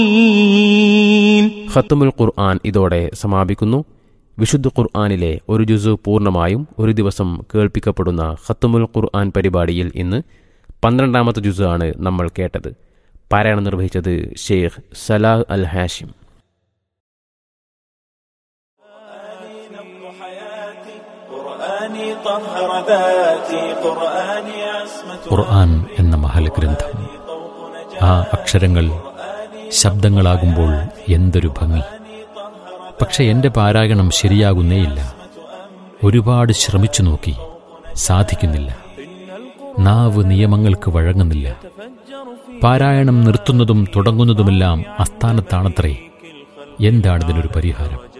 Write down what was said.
ഖത്തുമുൽ ഖുർആൻ ഇതോടെ സമാപിക്കുന്നു വിശുദ്ധ ഖുർആനിലെ ഒരു ജുസു പൂർണ്ണമായും ഒരു ദിവസം കേൾപ്പിക്കപ്പെടുന്ന ഖത്തുമുൽ ഖുർആൻ പരിപാടിയിൽ ഇന്ന് പന്ത്രണ്ടാമത്തെ ജുസു ആണ് നമ്മൾ കേട്ടത് പാരായണം നിർവഹിച്ചത് ഷെയ്ഖ് സലാഹ് അൽ ഹാഷിം قرآني طهر ذاتي قرآني عصمة ഖുർആൻ എന്ന മഹൽഗ്രന്ഥം ആ അക്ഷരങ്ങൾ ശബ്ദങ്ങളാകുമ്പോൾ എന്തൊരു ഭംഗി പക്ഷെ എന്റെ പാരായണം ശരിയാകുന്നേയില്ല ഒരുപാട് ശ്രമിച്ചു നോക്കി സാധിക്കുന്നില്ല നാവ് നിയമങ്ങൾക്ക് വഴങ്ങുന്നില്ല പാരായണം നിർത്തുന്നതും തുടങ്ങുന്നതുമെല്ലാം അസ്ഥാനത്താണത്രേ എന്താണിതിനൊരു പരിഹാരം